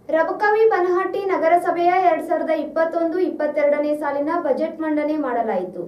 ರಬಕವಿ ಬನಹಟ್ಟಿ ನಗರಸಭೆಯ ಎರಡ್ ಸಾವಿರದ ಇಪ್ಪತ್ತೊಂದು ಇಪ್ಪತ್ತೆರಡನೇ ಸಾಲಿನ ಬಜೆಟ್ ಮಂಡನೆ ಮಾಡಲಾಯಿತು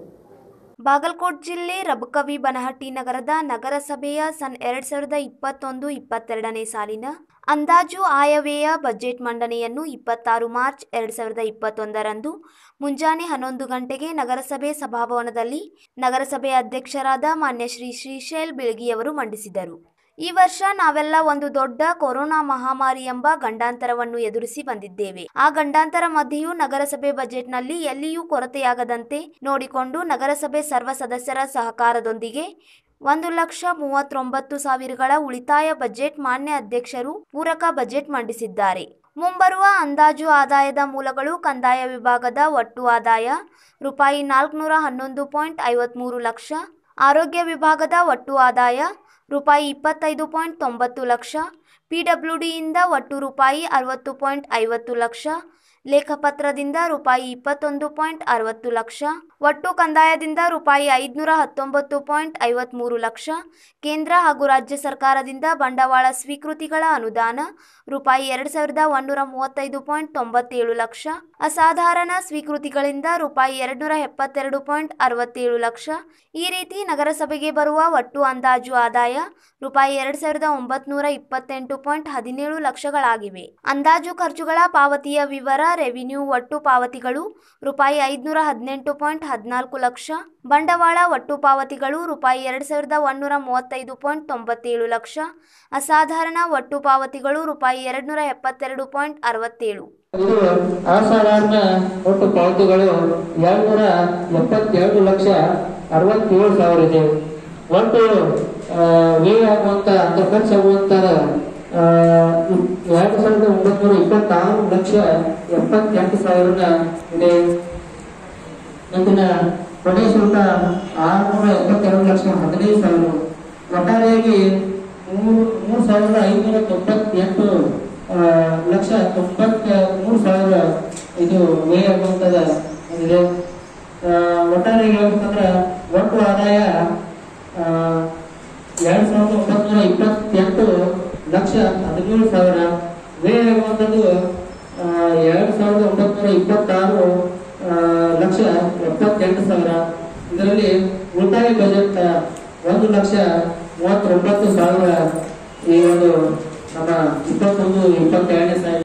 ಬಾಗಲಕೋಟ್ ಜಿಲ್ಲೆ ರಬಕವಿ ಬನಹಟ್ಟಿ ನಗರದ ನಗರಸಭೆಯ ಸನ್ ಎರಡ್ ಸಾವಿರದ ಇಪ್ಪತ್ತೊಂದು ಇಪ್ಪತ್ತೆರಡನೇ ಸಾಲಿನ ಅಂದಾಜು ಆಯವ್ಯಯ ಬಜೆಟ್ ಮಂಡನೆಯನ್ನು ಇಪ್ಪತ್ತಾರು ಮಾರ್ಚ್ ಎರಡ್ ಸಾವಿರದ ಇಪ್ಪತ್ತೊಂದರಂದು ಮುಂಜಾನೆ ಹನ್ನೊಂದು ಗಂಟೆಗೆ ನಗರಸಭೆ ಸಭಾಭವನದಲ್ಲಿ ನಗರಸಭೆ ಅಧ್ಯಕ್ಷರಾದ ಮಾನ್ಯ ಶ್ರೀ ಶ್ರೀಶೈಲ್ ಬಿಳ್ಗಿಯವರು ಮಂಡಿಸಿದರು ಈ ವರ್ಷ ನಾವೆಲ್ಲ ಒಂದು ದೊಡ್ಡ ಕೊರೋನಾ ಮಹಾಮಾರಿ ಎಂಬ ಗಂಡಾಂತರವನ್ನು ಎದುರಿಸಿ ಬಂದಿದ್ದೇವೆ ಆ ಗಂಡಾಂತರ ಮಧ್ಯೆಯೂ ನಗರಸಭೆ ಬಜೆಟ್ನಲ್ಲಿ ಎಲ್ಲಿಯೂ ಕೊರತೆಯಾಗದಂತೆ ನೋಡಿಕೊಂಡು ನಗರಸಭೆ ಸರ್ವ ಸದಸ್ಯರ ಸಹಕಾರದೊಂದಿಗೆ ಒಂದು ಲಕ್ಷ ಮೂವತ್ತೊಂಬತ್ತು ಸಾವಿರಗಳ ಉಳಿತಾಯ ಬಜೆಟ್ ಮಾನ್ಯ ಅಧ್ಯಕ್ಷರು ಪೂರಕ ಬಜೆಟ್ ಮಂಡಿಸಿದ್ದಾರೆ ಮುಂಬರುವ ಅಂದಾಜು ಆದಾಯದ ಮೂಲಗಳು ಕಂದಾಯ ವಿಭಾಗದ ಒಟ್ಟು ಆದಾಯ ರೂಪಾಯಿ ನಾಲ್ಕುನೂರ ಹನ್ನೊಂದು ಪಾಯಿಂಟ್ ಐವತ್ಮೂರು ಲಕ್ಷ ಆರೋಗ್ಯ ವಿಭಾಗದ ಒಟ್ಟು ಆದಾಯ ರೂಪಾಯಿ ಇಪ್ಪತ್ತೈದು ಪಾಯಿಂಟ್ ತೊಂಬತ್ತು ಲಕ್ಷ ಪಿ ಡಬ್ಲ್ಯೂ ಡಿಯಿಂದ ಒಟ್ಟು ರೂಪಾಯಿ ಅರವತ್ತು ಪಾಯಿಂಟ್ ಐವತ್ತು ಲಕ್ಷ ಲೇಖಪತ್ರದಿಂದ ರೂಪಾಯಿ ಇಪ್ಪತ್ತೊಂದು ಪಾಯಿಂಟ್ ಅರವತ್ತು ಲಕ್ಷ ಒಟ್ಟು ಕಂದಾಯದಿಂದ ರೂಪಾಯಿ ಐದುನೂರ ಹತ್ತೊಂಬತ್ತು ಪಾಯಿಂಟ್ ಐವತ್ತ್ಮೂರು ಲಕ್ಷ ಕೇಂದ್ರ ಹಾಗೂ ರಾಜ್ಯ ಸರ್ಕಾರದಿಂದ ಬಂಡವಾಳ ಸ್ವೀಕೃತಿಗಳ ಅನುದಾನ ರೂಪಾಯಿ ಎರಡು ಸಾವಿರದ ಒಂದೂರ ಮೂವತ್ತೈದು ಪಾಯಿಂಟ್ ತೊಂಬತ್ತೇಳು ಲಕ್ಷ ಅಸಾಧಾರಣ ಸ್ವೀಕೃತಿಗಳಿಂದ ರೂಪಾಯಿ ಎರಡುನೂರ ಎಪ್ಪತ್ತೆರಡು ಪಾಯಿಂಟ್ ಅರವತ್ತೇಳು ಲಕ್ಷ ಈ ರೀತಿ ನಗರಸಭೆಗೆ ಬರುವ ಒಟ್ಟು ಅಂದಾಜು ಆದಾಯ ರೂಪಾಯಿ ಎರಡು ಸಾವಿರದ ಒಂಬತ್ನೂರ ಇಪ್ಪತ್ತೆಂಟು ಪಾಯಿಂಟ್ ಹದಿನೇಳು ಲಕ್ಷಗಳಾಗಿವೆ ಅಂದಾಜು ಖರ್ಚುಗಳ ಪಾವತಿಯ ವಿವರ ರೆವಿನ್ಯೂ ಒಟ್ಟು ಪಾವತಿಗಳು ರೂಪಾಯಿ ಐದುನೂರ ಹದಿನೆಂಟು ಪಾಯಿಂಟ್ ಹದಿನಾಲ್ಕು ಲಕ್ಷ ಬಂಡವಾಳ ಒಟ್ಟು ಪಾವತಿಗಳು ರೂಪಾಯಿ ಎರಡು ಸಾವಿರದ ಒಂದೂರ ಮೂವತ್ತೈದು ಪಾಯಿಂಟ್ ತೊಂಬತ್ತೇಳು ಲಕ್ಷ ಅಸಾಧಾರಣ ಒಟ್ಟು ಪಾವತಿಗಳು ರೂಪಾಯಿ ಎರಡುನೂರ ಎಪ್ಪತ್ತೆರಡು ಪಾಯಿಂಟ್ ಅರವತ್ತೇಳು ಇದು ಅಸಾಧಾರಣ ಒಟ್ಟು ಪಾವತಿಗಳು ಎರಡ್ನೂರ ಎಪ್ಪತ್ತೆರಡು ಲಕ್ಷ ಅರವತ್ತೇಳು ಸಾವಿರ ಇದೆ ಒಟ್ಟು ಆ, ವ್ಯಯ ಆಗುವಂತ ಅಂದ್ರೆ ಖರ್ಚಾಗುವಂತ ಆ, ಎರಡು ಸಾವಿರದ ಒಂಬೈನೂರ ಇಪ್ಪತ್ತಾರು ಲಕ್ಷ ಎಪ್ಪತ್ತೆಂಟು ಸಾವಿರ ಇದೆ ಮುಂದಿನ ಕೊನೆ ಶುಲ್ಕ ಆರುನೂರ ಎಪ್ಪತ್ತೆರಡು ಲಕ್ಷ ಹದಿನೈದು ಸಾವಿರ ಒಟ್ಟಾರೆಯಾಗಿ ಮೂರು ಮೂರು ಸಾವಿರದ ಐನೂರ ತೊಂಬತ್ತೆಂಟು ಆ, ಲಕ್ಷ ತೊಂಬತ್ತ ಮೂರು ಸಾವಿರ ಇದು ವ್ಯಯ ಆಗುವಂತದ ಇದೆ ಆ, ಒಟ್ಟಾರೆಯಾಗಿ ಹೇಳ್ಬೇಕಂದ್ರ ಒಟ್ಟು ಆದಾಯ ಆ, ಎರಡ್ ಸಾವಿರದ ಒಂಬೈನೂರ ಇಪ್ಪತ್ತೆಂಟು ಲಕ್ಷ ಹದಿನೇಳು ಸಾವಿರ ವ್ಯಯ ಆಗುವಂಥದ್ದು ಆ, ಎರಡ್ ಸಾವಿರದ ಒಂಬೈನೂರ ಇಪ್ಪತ್ತಾರು ಆ, ಲಕ್ಷ ಎಪ್ಪತ್ತೆಂಟು ಸಾವಿರ ಇದರಲ್ಲಿ ಉಳಿತಾಯ ಬಜೆಟ್ ಒಂದು ಲಕ್ಷ ಮೂವತ್ತೊಂಬತ್ತು ಸಾವಿರ ಈ ಒಂದು ನಮ್ಮ ಇಪ್ಪತ್ತೊಂದು ಇಪ್ಪತ್ತೆರಡನೇ ಸಾವಿರ